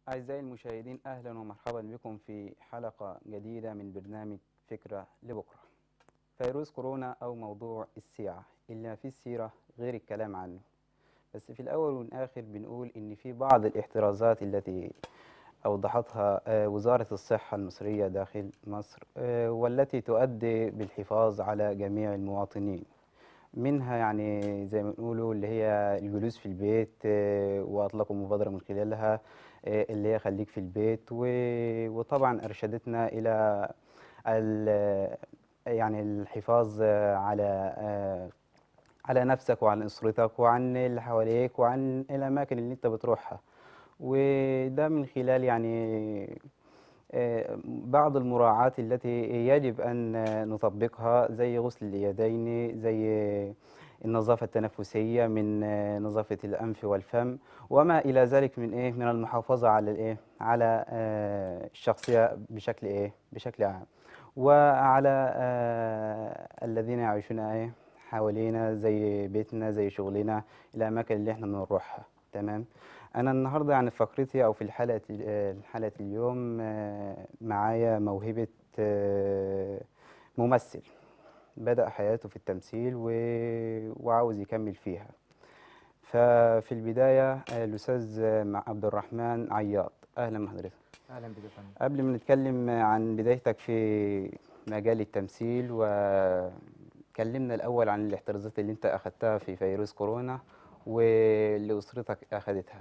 أعزائي المشاهدين أهلا ومرحبا بكم في حلقة جديدة من برنامج فكرة لبكرة فيروس كورونا أو موضوع السيعة اللي ما فيه السيرة غير الكلام عنه بس في الأول والآخر بنقول إن في بعض الاحترازات التي أوضحتها آه، وزارة الصحة المصرية داخل مصر آه، والتي تؤدي بالحفاظ على جميع المواطنين منها يعني زي ما بنقولوا اللي هي الجلوس في البيت آه، وأطلقوا مبادرة من خلالها آه، اللي هي خليك في البيت و- وطبعا أرشدتنا إلى ال- يعني الحفاظ آه، على آه، على نفسك وعن أسرتك وعن اللي حواليك وعن الأماكن اللي أنت بتروحها وده من خلال يعني آه، بعض المراعاة التي يجب أن آه، نطبقها زي غسل اليدين زي النظافة التنفسية من آه، نظافة الأنف والفم وما إلى ذلك من إيه من المحافظة على الإيه على آه، الشخصية بشكل إيه بشكل عام وعلى آه، الذين يعيشون إيه حوالينا زي بيتنا زي شغلنا الأماكن اللي إحنا بنروحها تمام أنا النهاردة يعني في فقرتي أو في الحلقة ال- حلقة اليوم آه، معايا موهبة آه، ممثل بدأ حياته في التمثيل و- وعاوز يكمل فيها ففي البداية آه، الأستاذ آه، مع عبد الرحمن عياط أهلا بحضرتك اهلا بك يا فندم قبل ما نتكلم عن بدايتك في مجال التمثيل وكلمنا الأول عن الاحترازات اللي أنت أخدتها في فيروس كورونا واللي أسرتك أخدتها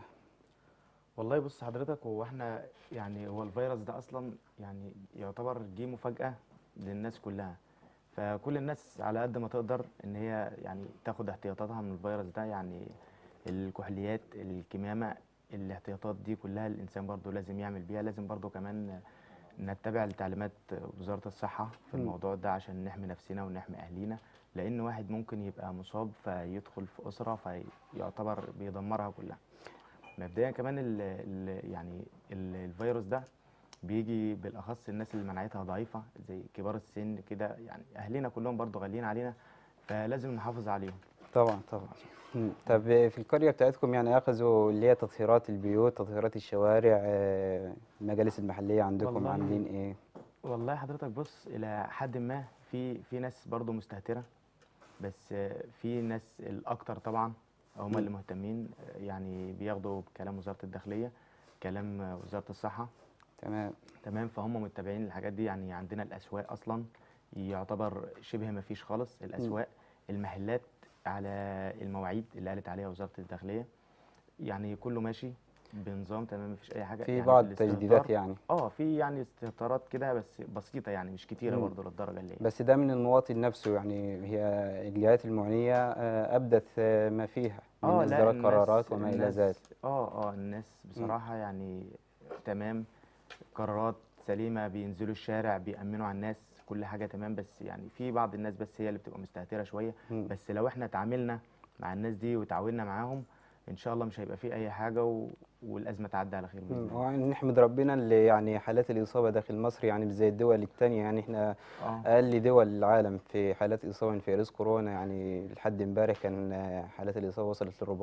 والله بص حضرتك هو احنا يعني هو الفيروس ده اصلا يعني يعتبر جه مفاجأة للناس كلها فكل الناس على قد ما تقدر ان هي يعني تاخد احتياطاتها من الفيروس ده يعني الكحوليات الكمامة الاحتياطات دي كلها الانسان برضو لازم يعمل بيها لازم برضو كمان نتبع لتعليمات وزارة الصحة في مم. الموضوع ده عشان نحمي نفسنا ونحمي أهلينا لأن واحد ممكن يبقى مصاب فيدخل في أسرة فيعتبر بيدمرها كلها مبدئيا كمان ال ال يعني ال الفيروس ده بيجي بالاخص الناس اللي مناعتها ضعيفه زي كبار السن كده يعني اهلنا كلهم برضو غاليين علينا فلازم نحافظ عليهم طبعا طبعا مم. طب في القرية بتاعتكم يعني أخذوا اللي هي تطهيرات البيوت تطهيرات الشوارع آه، المجالس المحلية عندكم والله عاملين إيه؟ والله حضرتك بص الى حد ما في في ناس برضو مستهتره بس آه، في ناس الاكتر طبعا هم اللي مهتمين آه، يعني بياخدوا بكلام وزاره الداخليه كلام آه، وزاره الصحه تمام تمام فهم متبعين الحاجات دي يعني عندنا الاسواق اصلا يعتبر شبه ما فيش خالص الاسواق المحلات على المواعيد اللي قالت عليها وزاره الداخليه يعني كله ماشي بنظام تمام مفيش اي حاجه في يعني بعض الاستهتار- التجديدات يعني اه في يعني استهتارات كده بس بسيطه يعني مش كتيره مم. برضه للدرجه اللي هي بس ده من المواطن نفسه يعني هي الجهات المعنية آه، أبدت آه، ما فيها من اه لا إصدار الناس قرارات وما إلى الناس ذلك اه اه الناس بصراحه يعني تمام قرارات سليمه بينزلوا الشارع بيأمنوا على الناس كل حاجه تمام بس يعني في بعض الناس بس هي اللي بتبقى مستهتره شويه مم. بس لو احنا اتعاملنا مع الناس دي وتعاوننا معاهم ان شاء الله مش هيبقى فيه اي حاجه و... والازمه تعدي على خير باذن مم. الله ونحمد ربنا اللي يعني حالات الإصابة داخل مصر يعني مش زي الدول التانية يعني إحنا اه أقل دول العالم في حالات إصابة من فيروس كورونا يعني لحد امبارح كان آه، حالات الإصابة وصلت ل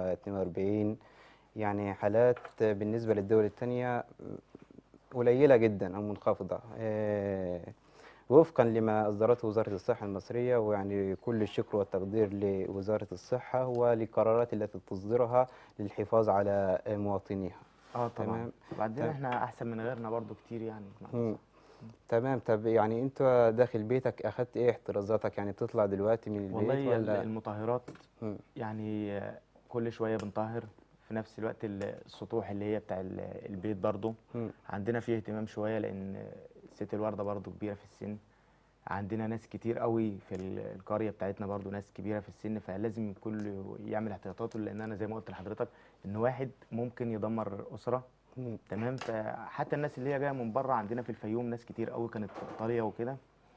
442 يعني حالات آه، بالنسبة للدول التانية قليلة جدا أو منخفضة آه، وفقا لما أصدرته وزارة الصحة المصرية ويعني كل الشكر والتقدير لوزارة الصحة وللقرارات التي تصدرها للحفاظ على آه، مواطنيها اه طبعا تمام. وبعدين تمام. احنا احسن من غيرنا برضو كتير يعني بمعنى مم. صح. تمام طب يعني انت داخل بيتك اخدت ايه احترازاتك يعني بتطلع دلوقتي من البيت والله ال- ولا المطهرات مم. يعني آه، كل شويه بنطهر في نفس الوقت ال- السطوح اللي هي بتاع ال- البيت برضو مم. عندنا فيه اهتمام شويه لان ست الورده برضو كبيره في السن عندنا ناس كتير قوي في ال- القريه بتاعتنا برضو ناس كبيره في السن فلازم كل يعمل احتياطاته لان انا زي ما قلت لحضرتك ان واحد ممكن يدمر اسره مم. تمام فحتى الناس اللي هي جايه من بره عندنا في الفيوم ناس كتير قوي كانت في ايطاليا وكده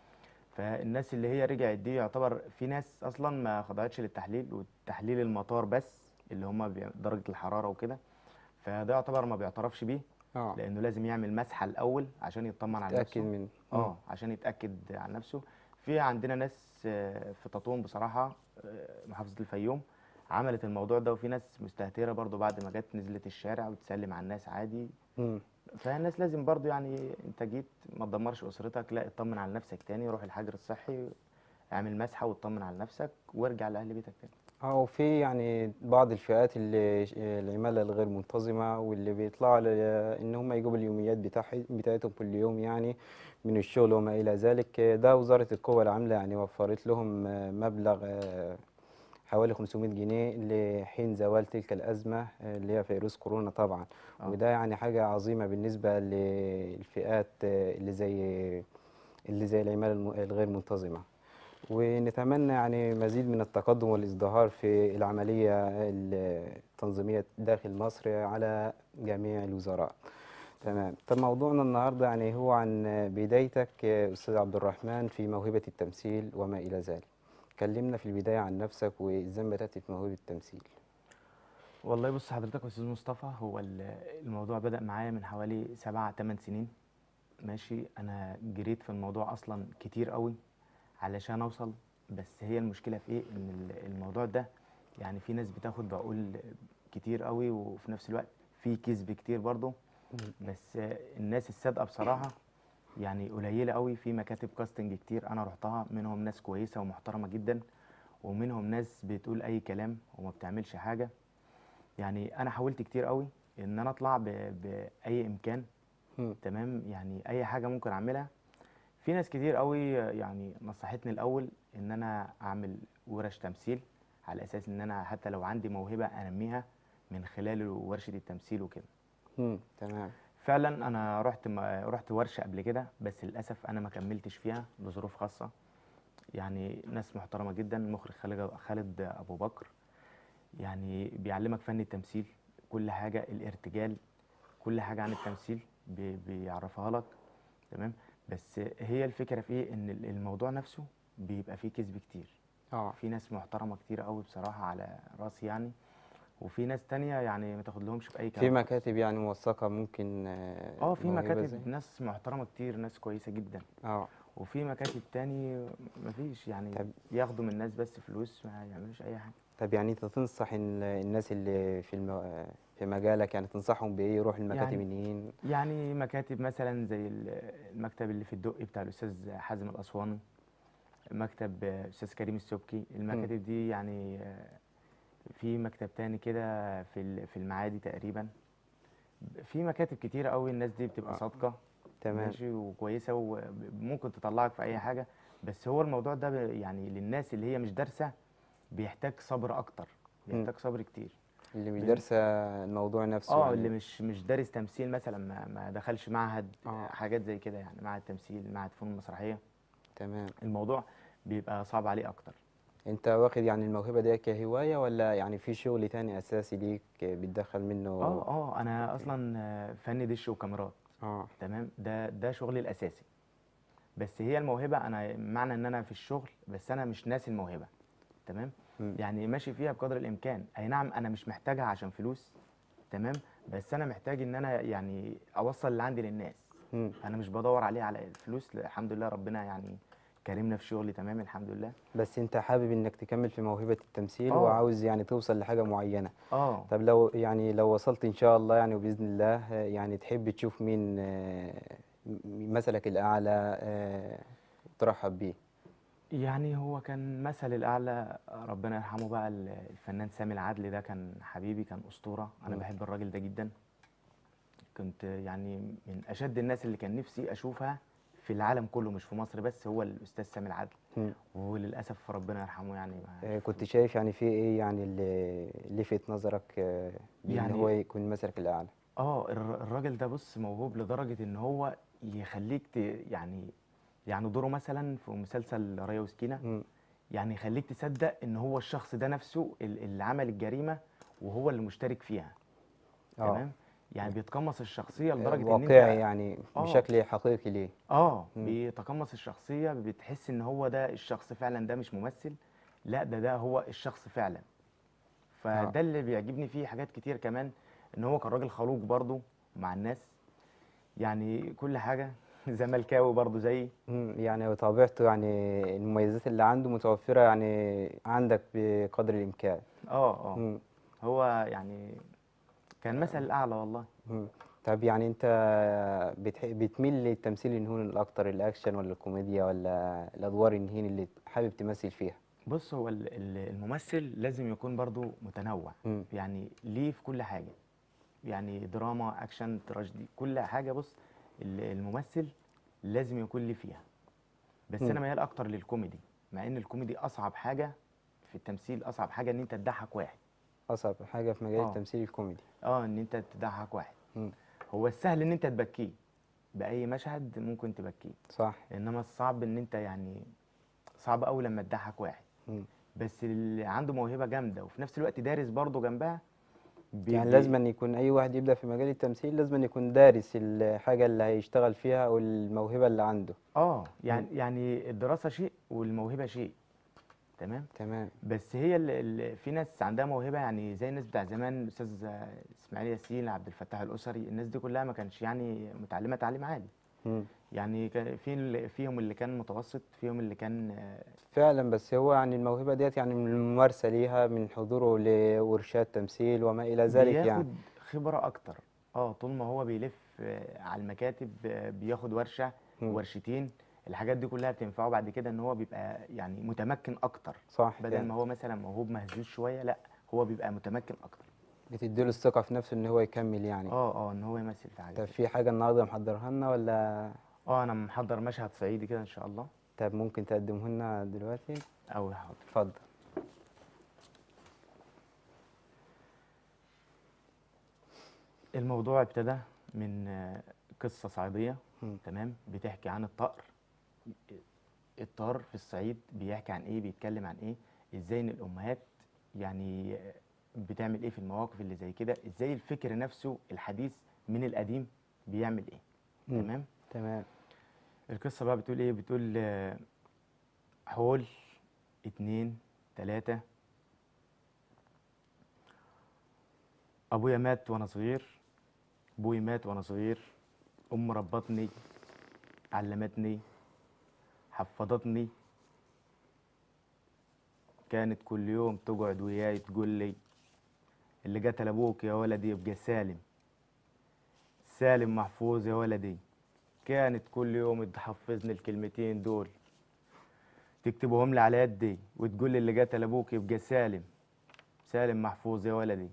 فالناس اللي هي رجعت دي يعتبر في ناس اصلا ما خضعتش للتحليل والتحليل المطار بس اللي هم درجه الحراره وكده فده يعتبر ما بيعترفش بيه اه لانه لازم يعمل مسحه الاول عشان يطمن على تأكد نفسه من اه عشان يتاكد عن نفسه في عندنا ناس آه، في تطوم بصراحه آه، محافظه الفيوم عملت الموضوع ده وفي ناس مستهترة برضو بعد ما جت نزلت الشارع وتسلم على الناس عادي مم. فالناس لازم برضو يعني انت جيت ما تدمرش اسرتك لا اطمن على نفسك تاني روح الحجر الصحي اعمل مسحة واطمن على نفسك وارجع لأهل بيتك تاني أو في يعني بعض الفئات اللي ش- العمالة الغير منتظمة واللي بيطلعوا على إن هم يجيبوا اليوميات بتاع بتاعتهم كل يوم يعني من الشغل وما إلى ذلك ده وزارة القوى العاملة يعني وفرت لهم مبلغ آه، حوالي 500 جنيه لحين زوال تلك الأزمة آه، اللي هي فيروس كورونا طبعا آه. وده يعني حاجة عظيمة بالنسبة للفئات آه، اللي زي اللي زي العمالة الم- الغير منتظمة ونتمنى يعني مزيد من التقدم والازدهار في العملية التنظيمية داخل مصر على جميع الوزراء تمام طب موضوعنا النهاردة يعني هو عن بدايتك يا أستاذ عبد الرحمن في موهبة التمثيل وما إلى ذلك كلمنا في البداية عن نفسك وإزاي بدأت في موهبة التمثيل والله بص حضرتك يا استاذ مصطفى هو ال- الموضوع بدأ معايا من حوالي سبع تمن سنين ماشي انا جريت في الموضوع اصلا كتير قوي علشان اوصل بس هي المشكلة في ايه ان ال- الموضوع ده يعني في ناس بتاخد بقول كتير قوي وفي نفس الوقت في كذب كتير برضه بس الناس الصادقة بصراحة يعني قليلة قوي في مكاتب كاستنج كتير انا رحتها منهم ناس كويسة ومحترمة جدا ومنهم ناس بتقول اي كلام وما بتعملش حاجة يعني انا حاولت كتير قوي ان انا اطلع ب- باي امكان مم. تمام يعني اي حاجه ممكن اعملها في ناس كتير قوي يعني نصحتني الاول ان انا اعمل ورش تمثيل على اساس ان انا حتى لو عندي موهبه انميها من خلال ورشه التمثيل وكده مم. تمام فعلا انا رحت م- رحت ورشه قبل كده بس للاسف انا ما كملتش فيها لظروف خاصه يعني ناس محترمه جدا المخرج خالد خالد ابو بكر يعني بيعلمك فن التمثيل كل حاجه الارتجال كل حاجه عن التمثيل بي- بيعرفها لك تمام بس هي الفكره في ايه ان ال- الموضوع نفسه بيبقى فيه كذب كتير اه في ناس محترمه كتير قوي بصراحه على راسي يعني وفي ناس تانية يعني ما تاخدلهمش باي في كلام مكاتب يعني موثقة ممكن آه، اه في موهبة مكاتب زي ناس محترمه كتير ناس كويسه جدا اه وفي مكاتب تاني مفيش يعني طب- ياخدوا من الناس بس فلوس ما يعملوش اي حاجه طب يعني انت تنصح ال- الناس اللي في المو... في مجالك يعني تنصحهم بايه يروحوا المكاتب يعني- النيين يعني مكاتب مثلا زي ال- المكتب اللي في الدقي بتاع الاستاذ حازم الاسواني مكتب الاستاذ كريم السبكي المكاتب دي يعني آه، في مكتب تاني كده في ال- في المعادي تقريبا في مكاتب كتيرة قوي الناس دي بتبقى آه. صادقة تمام ماشي وكويسة وممكن تطلعك في أي حاجة بس هو الموضوع ده ب- يعني للناس اللي هي مش دارسة بيحتاج صبر أكتر بيحتاج صبر كتير اللي مش بن- دارسة الموضوع نفسه اه يعني اللي مش مش دارس تمثيل مثلا ما ما دخلش معهد آه. حاجات زي كده يعني معهد تمثيل معهد فنون مسرحيه تمام الموضوع بيبقى صعب عليه اكتر انت واخد يعني الموهبة دي كهواية ولا يعني في شغل تاني اساسي ليك بتدخل منه اه اه انا اصلا آه، فني دش وكاميرات اه تمام ده ده شغلي الاساسي بس هي الموهبه انا معنى ان انا في الشغل بس انا مش ناسي الموهبه تمام مم. يعني ماشي فيها بقدر الامكان اي نعم انا مش محتاجها عشان فلوس تمام بس انا محتاج ان انا يعني اوصل اللي عندي للناس مم. انا مش بدور عليه على الفلوس لا، الحمد لله ربنا يعني كرمنا في شغلي تمام الحمد لله بس انت حابب انك تكمل في موهبة التمثيل آه. وعاوز يعني توصل لحاجة معينة اه طب لو يعني لو وصلت ان شاء الله يعني وباذن الله آه، يعني تحب تشوف مين آه، م- مثلك الاعلى آه، ترحب بيه يعني هو كان مثل الاعلى ربنا يرحمه بقى ال- الفنان سامي العدلي ده كان حبيبي كان اسطوره انا مم. بحب الراجل ده جدا كنت يعني من اشد الناس اللي كان نفسي اشوفها في العالم كله مش في مصر بس هو الاستاذ سامي العدلي مم. وللاسف ربنا يرحمه يعني ما آه، كنت شايف يعني في ايه يعني اللي لفت نظرك آه، بان يعني- هو يكون مثلك الاعلى اه الر- الراجل ده بص موهوب لدرجة ان هو يخليك ت... يعني يعني دوره مثلا في مسلسل ريا وسكينة مم. يعني يخليك تصدق ان هو الشخص ده نفسه ال- اللي عمل الجريمة وهو اللي مشترك فيها اه تمام يعني بيتقمص الشخصية آه، لدرجة ان واقعي انت يعني آه. بشكل حقيقي ليه اه مم. بيتقمص الشخصية بتحس ان هو ده الشخص فعلا ده مش ممثل لا ده ده هو الشخص فعلا فده اللي بيعجبني فيه حاجات كتير كمان ان هو كان راجل خلوق برضه مع الناس يعني كل حاجة زملكاوي برضو زيي مم، يعني وطبيعته يعني المميزات اللي عنده متوفرة يعني عندك بقدر الإمكان اه اه مم، هو يعني كان مثل الاعلى والله مم. طب يعني أنت بتح... بتميل للتمثيل الهون الأكتر الأكشن ولا الكوميديا ولا الأدوار الهين اللي حابب تمثل فيها؟ بص هو ال- ال- الممثل لازم يكون برضو متنوع مم. يعني ليه في كل حاجة يعني دراما أكشن تراجيدي كل حاجة بص ال- الممثل لازم يكون ليه فيها بس مم. أنا ميال أكتر للكوميدي مع إن الكوميدي أصعب حاجة في التمثيل أصعب حاجة إن أنت تضحك واحد أصعب حاجة في مجال آه. التمثيل الكوميدي أه إن أنت تضحك واحد مم. هو السهل إن أنت تبكيه بأي مشهد ممكن تبكيه صح إنما الصعب إن أنت يعني صعب أوي لما تضحك واحد مم. بس اللي عنده موهبة جامدة وفي نفس الوقت دارس برضه جنبها بي- يعني بي- لازم أن يكون أي واحد يبدأ في مجال التمثيل لازم أن يكون دارس الحاجة اللي هيشتغل فيها أو الموهبة اللي عنده اه يعني يعني الدراسة شيء والموهبة شيء تمام تمام بس هي اللي اللي في ناس عندها موهبة يعني زي الناس بتاع زمان الأستاذ إسماعيل ياسين عبد الفتاح الأسري الناس دي كلها ما كانش يعني متعلمة تعليم عالي مم. يعني كان في اللي- فيهم اللي كان متوسط فيهم اللي كان آه، فعلا بس هو يعني الموهبة ديت يعني من الممارسة ليها من حضوره لورشات تمثيل وما إلى ذلك يعني بياخد خبرة أكتر اه طول ما هو بيلف آه، على المكاتب آه، بياخد ورشة مم. ورشتين الحاجات دي كلها بتنفعه بعد كده ان هو بيبقى يعني متمكن اكتر صح بدل كده ما هو مثلا موهوب مهزوز شويه لا هو بيبقى متمكن اكتر بتديله الثقة في نفسه إن هو يكمل يعني اه اه ان هو يمثل في حاجه طب كده. في حاجة النهاردة محضرها لنا ولا اه انا محضر مشهد صعيدي كده ان شاء الله طب ممكن تقدمه لنا دلوقتي او حاضر اتفضل الموضوع ابتدى من آه، قصه صعيديه مم. تمام بتحكي عن الطائر الطار في الصعيد بيحكي عن ايه بيتكلم عن ايه ازاي ان الامهات يعني بتعمل ايه في المواقف اللي زي كده ازاي الفكر نفسه الحديث من القديم بيعمل ايه مم. تمام تمام القصة بقى بتقول ايه بتقول آه، حول اتنين تلاتة ابويا مات وانا صغير ابوي مات وانا صغير ام ربطني علمتني حفظتني كانت كل يوم تقعد وياي تقول لي اللي قتل ابوك يا ولدي يبقى سالم سالم محفوظ يا ولدي كانت كل يوم تحفظني الكلمتين دول تكتبهم لي على يدي وتقول لي اللي قتل ابوك يبقى سالم سالم محفوظ يا ولدي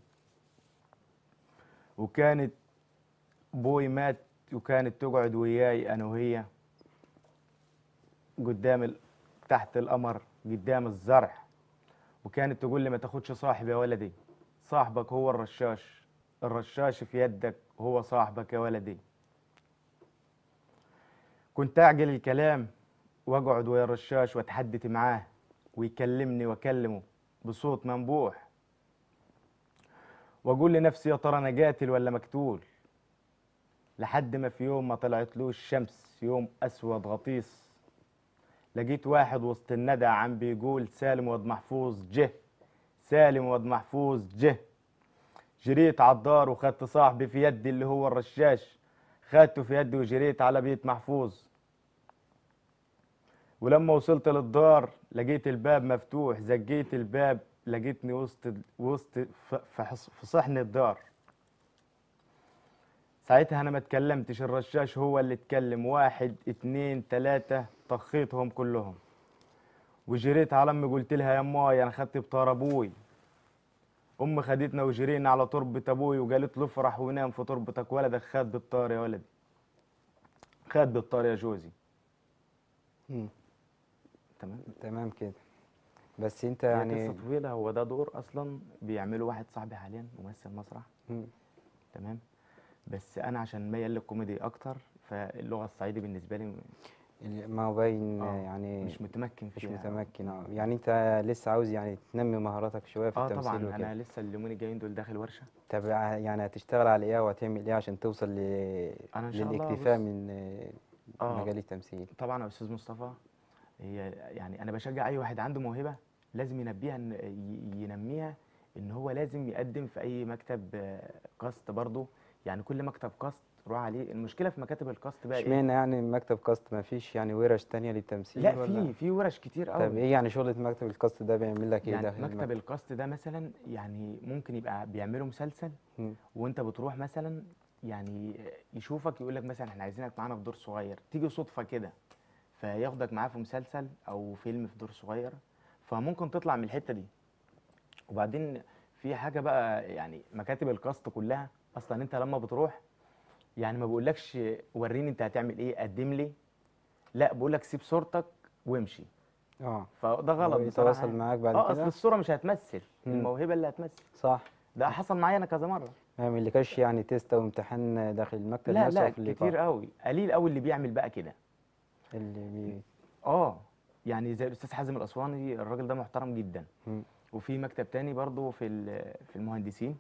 وكانت ابوي مات وكانت تقعد وياي انا وهي قدام ال... تحت القمر قدام الزرع وكانت تقول لي ما تاخدش صاحب يا ولدي صاحبك هو الرشاش الرشاش في يدك هو صاحبك يا ولدي كنت اعجل الكلام واقعد ويا الرشاش واتحدث معاه ويكلمني واكلمه بصوت منبوح واقول لنفسي يا ترى انا قاتل ولا مقتول لحد ما في يوم ما طلعت له الشمس يوم اسود غطيس لقيت واحد وسط الندى عم بيقول سالم واد محفوظ جه سالم واد محفوظ جه جريت على الدار وخدت صاحبي في يدي اللي هو الرشاش خدته في يدي وجريت على بيت محفوظ ولما وصلت للدار لقيت الباب مفتوح زقيت الباب لقيتني وسط وسط ف- في حص- في صحن الدار ساعتها انا ما اتكلمتش الرشاش هو اللي اتكلم واحد اتنين تلاتة طخيتهم كلهم وجريت على امي قلت لها يا اماي انا خدت بطار ابوي امي خدتنا وجرينا على تربة ابوي وقالت له افرح ونام في تربتك ولدك خد بالطار يا ولدي خد بالطار يا جوزي مم. تمام تمام كده بس انت هي يعني قصة طويلة هو ده دور أصلا بيعمله واحد صاحبي حاليا ممثل مسرح مم. تمام بس أنا عشان ميال للكوميدي أكتر فاللغة الصعيدي بالنسبة لي ال- ما هو باين آه، يعني مش متمكن مش فيها متمكن اه يعني انت لسه عاوز يعني تنمي مهاراتك شويه في اه التمثيل طبعا وكده أنا لسه اليومين الجايين دول داخل ورشة طب ع- يعني هتشتغل على ايه وهتعمل ايه عشان توصل ل... أنا إن شاء الله للاكتفاء بص- من آه، آه. مجال التمثيل طبعا يا أستاذ مصطفى هي يعني أنا بشجع أي واحد عنده موهبة لازم ينبيها إن ي- ينميها إن هو لازم يقدم في أي مكتب آه، كاست برضه يعني كل مكتب كاست روح عليه المشكله في مكاتب الكاست بقى ايه اشمعنى يعني مكتب كاست ما فيش يعني ورش تانية للتمثيل لا ولا في في ورش كتير طب قوي ايه يعني شغلة مكتب الكاست ده بيعمل لك ايه يعني داخل مكتب المكتب؟ الكاست ده مثلا يعني ممكن يبقى بيعملوا مسلسل مم. وانت بتروح مثلا يعني يشوفك يقول لك مثلا احنا عايزينك معانا في دور صغير تيجي صدفه كده فياخدك معاه في مسلسل او فيلم في دور صغير فممكن تطلع من الحته دي وبعدين في حاجه بقى يعني مكاتب الكاست كلها اصلا انت لما بتروح يعني ما بقولكش وريني انت هتعمل ايه قدم لي لا بقولك سيب صورتك وامشي اه فده غلط هو بصراحه يتواصل يعني. معاك بعد اه اصل كده الصوره مش هتمثل مم. الموهبه اللي هتمثل صح ده حصل معايا انا كذا مره ما يعملكش يعني تيست او امتحان داخل المكتب لا نفسه لا أو في اللقاء كتير قوي قليل قوي اللي بيعمل بقى كده اللي بي... اه يعني زي الاستاذ حازم الاسواني الراجل ده محترم جدا مم. وفي مكتب تاني برضه في ال- في المهندسين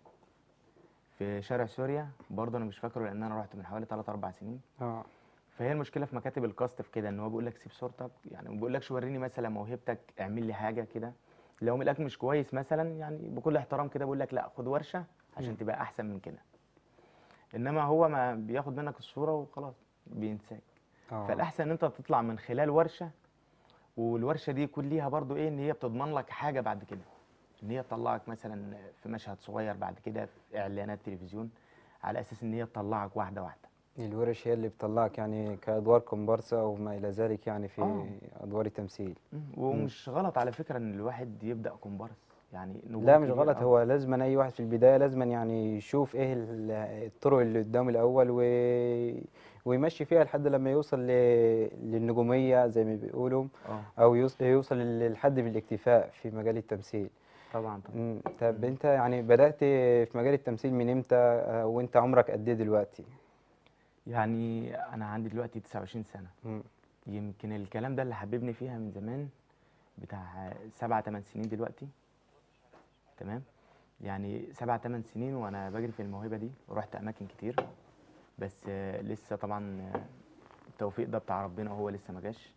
في شارع سوريا برضه انا مش فاكره لان انا رحت من حوالي 3 4 سنين اه فهي المشكله في مكاتب الكاست في كده ان هو بيقول لك سيب صورتك يعني ما بيقولكش وريني مثلا موهبتك اعمل لي حاجه كده لو ملاك مش كويس مثلا يعني بكل احترام كده بيقول لك لا خد ورشه عشان مم. تبقى احسن من كده انما هو ما بياخد منك الصوره وخلاص بينساك اه فالاحسن ان انت تطلع من خلال ورشه والورشه دي يكون ليها برضو ايه ان هي بتضمن لك حاجه بعد كده ان هي تطلعك مثلا في مشهد صغير بعد كده في اعلانات تلفزيون على اساس ان هي تطلعك واحده واحده الورش هي اللي بتطلعك يعني كأدوار كومبارسة أو ما إلى ذلك يعني في آه. أدوار التمثيل ومش غلط على فكره ان الواحد يبدا كومبارس يعني نجوم لا مش كبير غلط أوي. هو لازم أي واحد في البداية لازم يعني يشوف إيه ال- الطرق اللي قدامه الأول و... ويمشي فيها لحد لما يوصل ل... للنجومية زي ما بيقولوا اه أو يوص... يوصل للحد بالاكتفاء في مجال التمثيل طبعا طبعا مم. طب أنت يعني بدأت في مجال التمثيل من إمتى آه، وأنت عمرك قد إيه دلوقتي؟ يعني انا عندي دلوقتي 29 سنه مم. يمكن الكلام ده اللي حببني فيها من زمان بتاع سبعة تمن سنين دلوقتي تمام يعني سبعة تمن سنين وانا بجري في الموهبة دي ورحت اماكن كتير بس آه، لسه طبعا آه، التوفيق ده بتاع ربنا وهو لسه ما جاش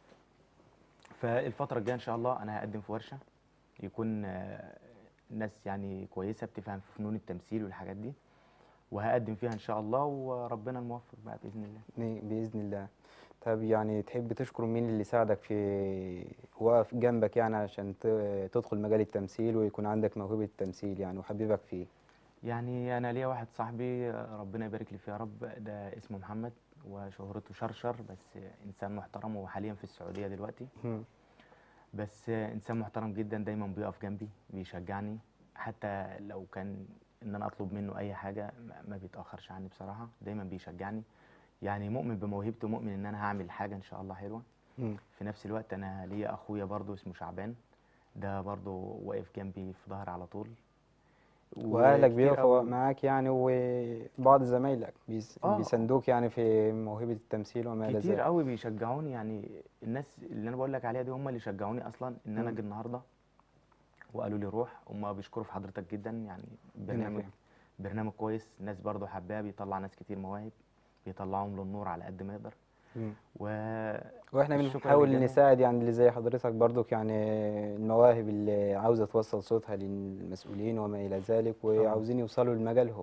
فالفترة الجاية ان شاء الله انا هقدم في ورشة يكون آه، ناس يعني كويسة بتفهم في فنون التمثيل والحاجات دي وهقدم فيها ان شاء الله وربنا الموفق بقى باذن الله ن- بإذن الله طب يعني تحب تشكر مين اللي ساعدك في وقف جنبك يعني عشان ت- تدخل مجال التمثيل ويكون عندك موهبة التمثيل يعني وحبيبك فيه يعني انا ليا واحد صاحبي آه، ربنا يبارك لي فيه يا رب ده اسمه محمد وشهرته شرشر بس انسان محترم وهو حاليا في السعوديه دلوقتي مم. بس آه، انسان محترم جدا دايما بيقف جنبي بيشجعني حتى لو كان ان انا اطلب منه اي حاجه ما- ما بيتاخرش عني بصراحه دايما بيشجعني يعني مؤمن بموهبته مؤمن ان انا هعمل حاجه ان شاء الله حلوه مم. في نفس الوقت انا ليا اخويا برضو اسمه شعبان ده برضو واقف جنبي في ظهري على طول وأهلك وكتير بيقفوا أوي- معاك يعني وبعض زمايلك بيس- آه. بيساندوك يعني في موهبة التمثيل وما إلى كتير ذلك قوي بيشجعوني يعني الناس اللي انا بقول لك عليها دي هم اللي شجعوني اصلا ان انا مم. اجي النهارده وقالوا لي روح هم بيشكروا في حضرتك جدا يعني برنامج فاهم. برنامج كويس الناس برضو حباه بيطلع ناس كتير مواهب بيطلعهم للنور على قد ما يقدر مم. و واحنا الشكر بنحاول للجميع. نساعد يعني اللي زي حضرتك برضك يعني المواهب اللي عاوزة توصل صوتها للمسؤولين وما إلى ذلك وعاوزين يوصلوا لمجالهم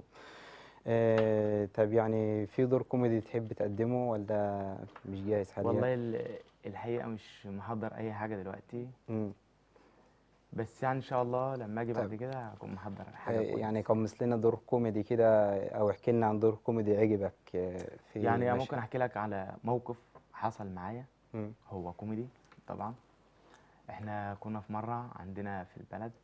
آه طب يعني في دور كوميدي تحب تقدمه ولا مش جاهز حاليا؟ والله ال- الحقيقه مش محضر اي حاجه دلوقتي مم. بس يعني ان شاء الله لما اجي بعد طب. كده هكون محضر آه حاجه كويسه يعني قمص لنا دور كوميدي كده أو احكي لنا عن دور كوميدي عجبك آه، في يعني مشهد. ممكن احكي لك على موقف حصل معايا مم. هو كوميدي طبعا احنا كنا في مرة عندنا في البلد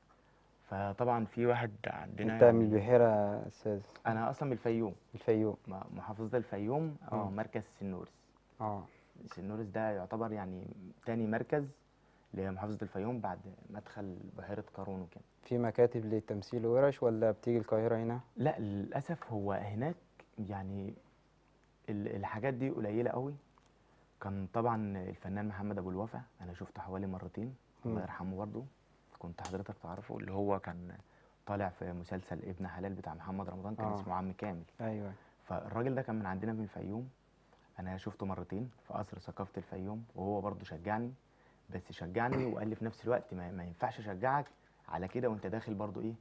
فطبعا في واحد عندنا أنت من يعني البحيرة يا أستاذ انا اصلا من الفيوم الفيوم م- محافظة الفيوم اه مم. مركز سنورس اه سنورس ده يعتبر يعني تاني مركز لمحافظة الفيوم بعد مدخل بحيرة قارون وكده في مكاتب للتمثيل ورش ولا بتيجي القاهرة هنا؟ لا للأسف هو هناك يعني ال- الحاجات دي قليلة قوي كان طبعا الفنان محمد أبو الوفا أنا شفته حوالي مرتين الله مم. يرحمه برضه كنت حضرتك تعرفه اللي هو كان طالع في مسلسل ابن حلال بتاع محمد رمضان كان آه. اسمه عم كامل أيوه فالراجل ده كان من عندنا من الفيوم أنا شفته مرتين في قصر ثقافة الفيوم وهو برضه شجعني بس شجعني وقال لي في نفس الوقت ما, ما ينفعش أشجعك على كده وأنت داخل برضه إيه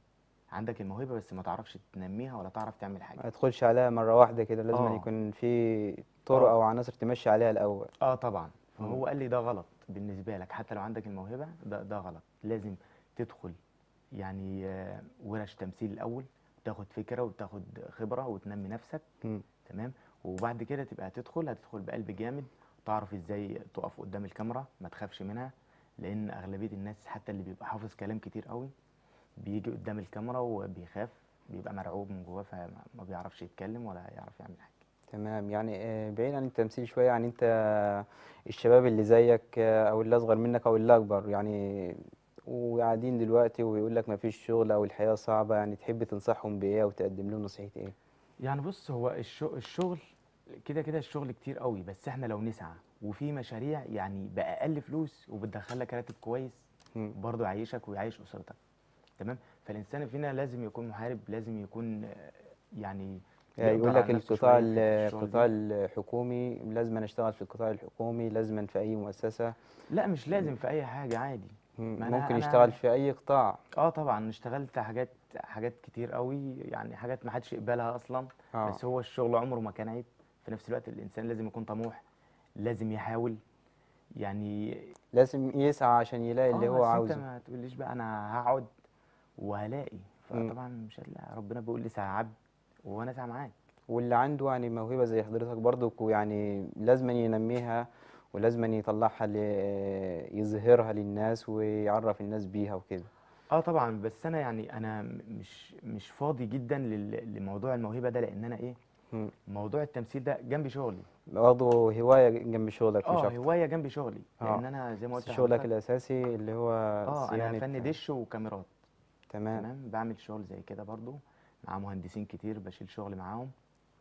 عندك الموهبه بس ما تعرفش تنميها ولا تعرف تعمل حاجه ما تدخلش عليها مرة واحدة كده لازم آه. يكون في طرق آه. أو عناصر تمشي عليها الأول اه طبعا فهو مم. قال لي ده غلط بالنسبه لك حتى لو عندك الموهبه ده ده غلط لازم تدخل يعني آه، ورش تمثيل الاول تاخد فكره وتاخد خبره وتنمي نفسك مم. تمام وبعد كده تبقى هتدخل هتدخل بقلب جامد تعرف ازاي تقف قدام الكاميرا ما تخافش منها لان اغلبيه الناس حتى اللي بيبقى حافظ كلام كتير قوي بيجي قدام الكاميرا وبيخاف بيبقى مرعوب من جواه فما ما بيعرفش يتكلم ولا يعرف يعمل حاجه تمام يعني آه، بعيد عن التمثيل شوية يعني أنت الشباب اللي زيك آه، أو اللي أصغر منك أو اللي أكبر يعني وقاعدين دلوقتي ويقول لك ما فيش شغل أو الحياة صعبة يعني تحب تنصحهم بإيه أو تقدم لهم نصيحة إيه؟ يعني بص هو الشغل, الشغل كده كده الشغل كتير قوي بس احنا لو نسعى وفي مشاريع يعني بأقل فلوس وبتدخلك راتب كويس مم. برضه يعيشك ويعيش أسرتك تمام فالإنسان فينا لازم يكون محارب لازم يكون آه، يعني يعني يقدر يقول لك على نفسه القطاع شوية في ال- الشغل القطاع ده. الحكومي لازم أنا اشتغل في القطاع الحكومي لازم في اي مؤسسة لا مش لازم في أي حاجة عادي مم، ما أنا- ممكن أنا- يشتغل في اي قطاع اه طبعا اشتغلت حاجات حاجات كتير قوي يعني حاجات ما حدش يقبلها اصلا اه بس هو الشغل عمره ما كان عيب في نفس الوقت الانسان لازم يكون طموح لازم يحاول يعني لازم يسعى عشان يلاقي اللي اه هو بس انت عاوزه ما تقوليش بقى انا هقعد وهلاقي مم. فطبعا مش هتلاقي ربنا بيقول لي سعى عبد وانا اسعى معاك واللي عنده يعني موهبة زي حضرتك برضك ويعني لازم ينميها ولازم يطلعها ل- يظهرها للناس ويعرف الناس بيها وكده اه طبعا بس انا يعني انا م- مش مش فاضي جدا لل- لموضوع الموهبه ده لان انا ايه مم. موضوع التمثيل ده جنب شغلي برضه هواية جنب شغلك مش اه أكتر هوايه جنب شغلي آه. لان انا زي ما بس قلت شغلك لحضرتك الأساسي اللي هو اه انا صيانة فن دش وكاميرات تمام تمام بعمل شغل زي كده برضو مع مهندسين كتير بشيل شغل معاهم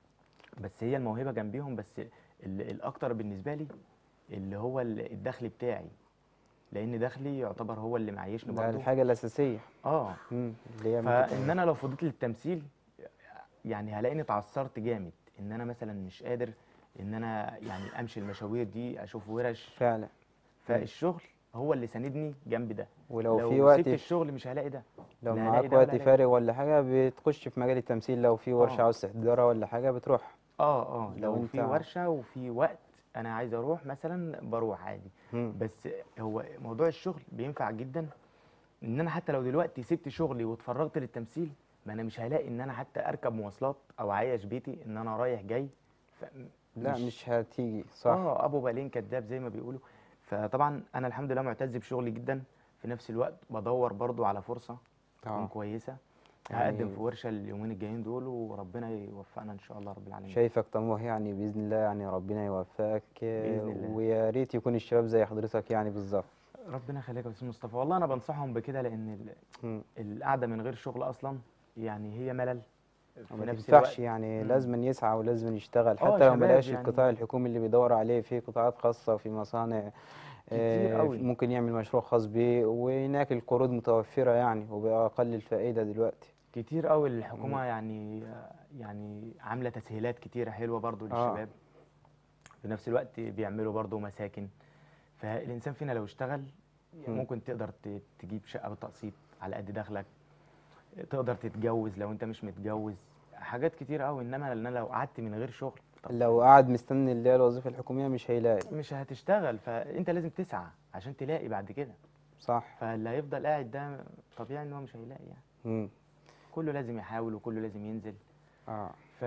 بس هي الموهبه جنبيهم بس ال- الاكتر بالنسبه لي اللي هو ال- الدخل بتاعي لان دخلي يعتبر هو اللي معيشني ده برضو الحاجة الأساسية اه مم. اللي هي فان انا لو فضيت للتمثيل يعني هلاقيني اتعثرت جامد ان انا مثلا مش قادر ان انا يعني امشي المشاوير دي اشوف ورش فعلا فالشغل هو اللي ساندني جنب ده ولو لو في وقت سبت الشغل مش هلاقي ده لو لا معاك هلاقي ده وقت ولا هلاقي فارغ ولا حاجة بتخش في مجال التمثيل لو في ورشة آه. عاوز تحضرها ولا حاجة بتروح اه اه لو لو في أنت- ورشة وفي وقت انا عايز اروح مثلا بروح عادي مم. بس هو موضوع الشغل بينفع جدا ان انا حتى لو دلوقتي سبت شغلي واتفرغت للتمثيل ما انا مش هلاقي ان انا حتى اركب مواصلات او عايش بيتي ان انا رايح جاي ف... لا مش هتيجي صح اه ابو بالين كداب زي ما بيقولوا فطبعا انا الحمد لله معتز بشغلي جدا في نفس الوقت بدور برضو على فرصة تكون اه كويسة يعني هقدم في ورشة اليومين الجايين دول وربنا يوفقنا ان شاء الله رب العالمين شايفك طموح يعني بإذن الله يعني ربنا يوفقك بإذن الله. ويا ريت يكون الشباب زي حضرتك يعني بالظبط ربنا يخليك يا استاذ مصطفى والله انا بنصحهم بكده لان ال- مم. القعده من غير شغل اصلا يعني هي ملل في ما نفس تنفعش الوقت يعني مم. لازم يسعى ولازم يشتغل آه، حتى لو شباب ملاقيش يعني. القطاع الحكومي اللي بيدور عليه في قطاعات خاصة في مصانع كتير آه، قوي. ممكن يعمل مشروع خاص بيه وهناك القروض متوفرة يعني وبأقل الفائدة دلوقتي كتير قوي الحكومه يعني يعني عامله تسهيلات كتيره حلوه برضو آه. للشباب في نفس الوقت بيعملوا برضو مساكن فالانسان فينا لو اشتغل مم. ممكن تقدر ت- تجيب شقه بالتقسيط على قد دخلك تقدر تتجوز لو انت مش متجوز حاجات كتير قوي انما انا لو قعدت من غير شغل طب لو قعد مستني اللي هي الوظيفة الحكومية مش هيلاقي مش هتشتغل فانت لازم تسعى عشان تلاقي بعد كده صح فاللي هيفضل قاعد ده طبيعي ان هو مش هيلاقي يعني مم. كله لازم يحاول وكله لازم ينزل اه ف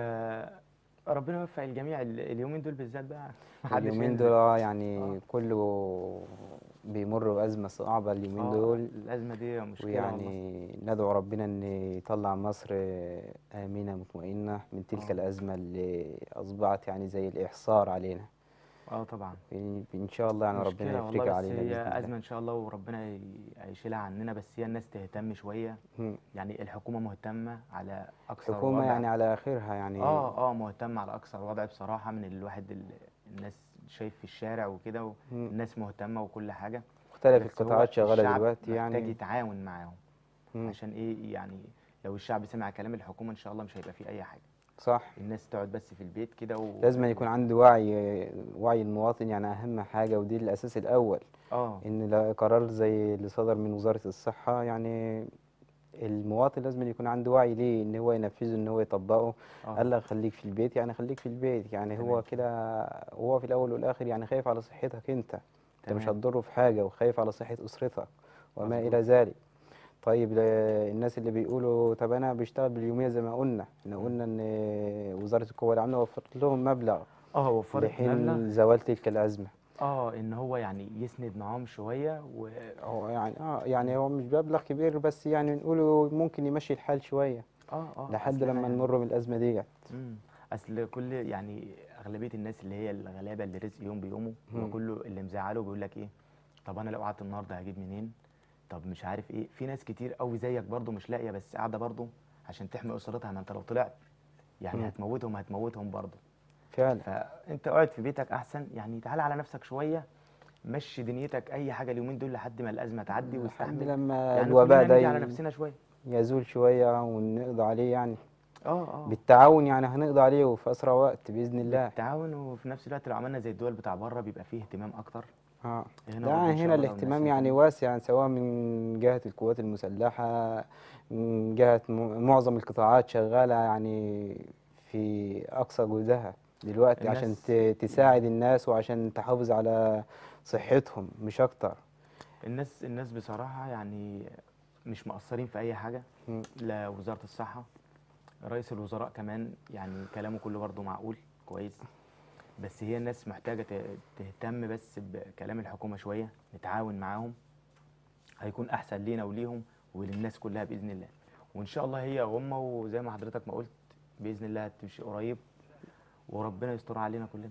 ربنا يوفق الجميع ال- اليومين دول بالذات بقى محدش اليومين ينزل. دول آه، يعني آه. كله بيمر بأزمة صعبة اليومين آه، دول الازمه دي مشكله والله ويعني ندعو ربنا ان يطلع مصر آمنة مطمئنة من تلك آه. الأزمة اللي أصبحت يعني زي الإحصار علينا اه طبعا إن إن شاء الله يعني مشكله ربنا والله يفرجها بس علينا هي بإذن الله ازمه ان شاء الله وربنا ي- هيشيلها عننا بس هي الناس تهتم شويه مم. يعني الحكومه مهتمه على اكثر حكومة وضع يعني على آخرها يعني اه اه مهتم على اكثر وضع بصراحه من الواحد ال- الناس شايف في الشارع وكده مم. الناس مهتمه وكل حاجه مختلف بس هو القطاعات شغالة الشعب دلوقتي محتاج يعني يتعاون معاهم مم. عشان ايه يعني لو الشعب سمع كلام الحكومه ان شاء الله مش هيبقى فيه اي حاجه صح الناس تقعد بس في البيت كده و... لازم يكون عنده وعي وعي المواطن يعني أهم حاجة ودي الأساس الأول اه إن لا- قرار زي اللي صدر من وزارة الصحة يعني المواطن لازم يكون عنده وعي ليه ان هو ينفذه ان هو يطبقه اه قال لك خليك في البيت يعني خليك في البيت يعني هو تمام. كده هو في الاول والاخر يعني خايف على صحتك انت انت مش تمام. هتضره في حاجه وخايف على صحه اسرتك وما مظبوط. الى ذلك طيب ل- الناس اللي بيقولوا طب انا بشتغل باليوميه زي ما قلنا احنا مم. قلنا ان وزاره القوى العامله وفرت لهم مبلغ اه وفرت مبلغ لحين زوال تلك الازمه اه ان هو يعني يسند معاهم شويه و هو يعني اه يعني هو مش مبلغ كبير بس يعني نقوله ممكن يمشي الحال شويه اه اه لحد أصل أنا لما يعني- نمر من الازمه ديت مم. اصل كل يعني اغلبيه الناس اللي هي الغلابه اللي رزق يوم بيومه هو مم. كله اللي مزعله بيقول لك ايه طب انا لو قعدت النهارده هجيب منين طب مش عارف ايه في ناس كتير قوي زيك برضو مش لاقيه بس قاعده برضو عشان تحمي اسرتها ما انت لو طلعت يعني مم. هتموتهم هتموتهم برضو فعلا فانت قاعد في بيتك احسن يعني تعال على نفسك شويه مشي دنيتك اي حاجه اليومين دول لحد ما الازمه تعدي لحد واستحمل لما يعني الوباء كلنا ده نيجي على ي- نفسنا شويه يزول شويه ونقضي عليه يعني اه اه بالتعاون يعني هنقضي عليه وفي اسرع وقت باذن الله بالتعاون وفي نفس الوقت لو عملنا زي الدول بتاع بره بيبقى فيه اهتمام اكتر اه هنا ده برضه إن شاء هنا الله لو الاهتمام الناس يعني اهتمت. واسع يعني سواء من جهة القوات المسلحة من جهة م- معظم القطاعات شغالة يعني في أقصى جهدها دلوقتي عشان الناس- ت- تساعد الناس وعشان تحافظ على صحتهم مش أكتر الناس الناس بصراحة يعني مش مقصرين في أي حاجة مم. لا وزارة الصحة رئيس الوزراء كمان يعني كلامه كله برضه معقول كويس بس هي الناس محتاجة ت- تهتم بس بكلام الحكومة شوية نتعاون معاهم هيكون أحسن لينا وليهم وللناس كلها بإذن الله وإن شاء الله هي هم وزي ما حضرتك ما قلت بإذن الله هتمشي قريب وربنا يستر علينا كلنا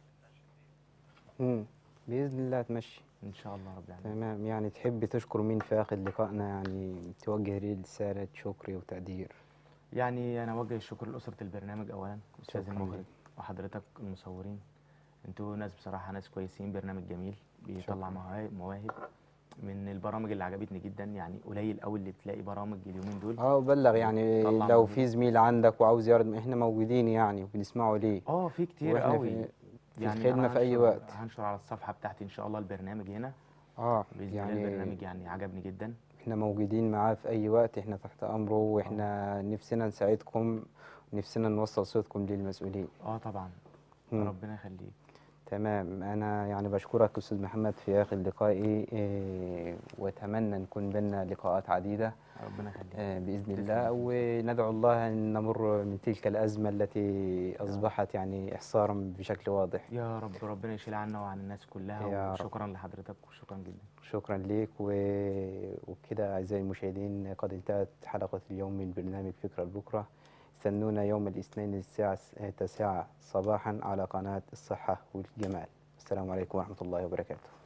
مم. بإذن الله تمشي إن شاء الله رب العالمين تمام يعني تحب تشكر مين في آخر لقائنا يعني توجه ليه رسالة شكر وتقدير يعني انا اوجه الشكر لاسره البرنامج اولا استاذ شكراً المخرج ليك. وحضرتك المصورين انتوا ناس بصراحه ناس كويسين برنامج جميل بيطلع شكراً. مواهب مواهب من البرامج اللي عجبتني جدا يعني قليل قوي اللي تلاقي برامج اليومين دول اه بلغ يعني طلع لو موهبة. في زميل عندك وعاوز يعرض احنا موجودين يعني وبنسمعه ليه اه في كتير واحنا قوي في, في يعني الخدمة أنا في أي هنشر- وقت هنشر على الصفحه بتاعتي ان شاء الله البرنامج هنا اه باذن يعني الله البرنامج يعني عجبني جدا احنا موجودين معاه في اي وقت احنا تحت امره واحنا نفسنا نساعدكم نفسنا نوصل صوتكم للمسؤولين اه طبعا مم. ربنا يخليك تمام انا يعني بشكرك استاذ محمد في اخر لقائي إيه واتمنى نكون بينا لقاءات عديدة ربنا يخليك آه، باذن تسلم الله يا وندعو الله ان نمر من تلك الازمة التي اصبحت يعني احصارا بشكل واضح يا رب ربنا يشيل عنا وعن الناس يا كلها رب. وشكرا لحضرتك وشكرا جدا شكرا ليك و... وكده أعزائي المشاهدين قد انتهت حلقة اليوم من برنامج فكرة لبكرة استنونا يوم الاثنين الساعة التاسعة صباحا على قناة الصحة والجمال السلام عليكم ورحمة الله وبركاته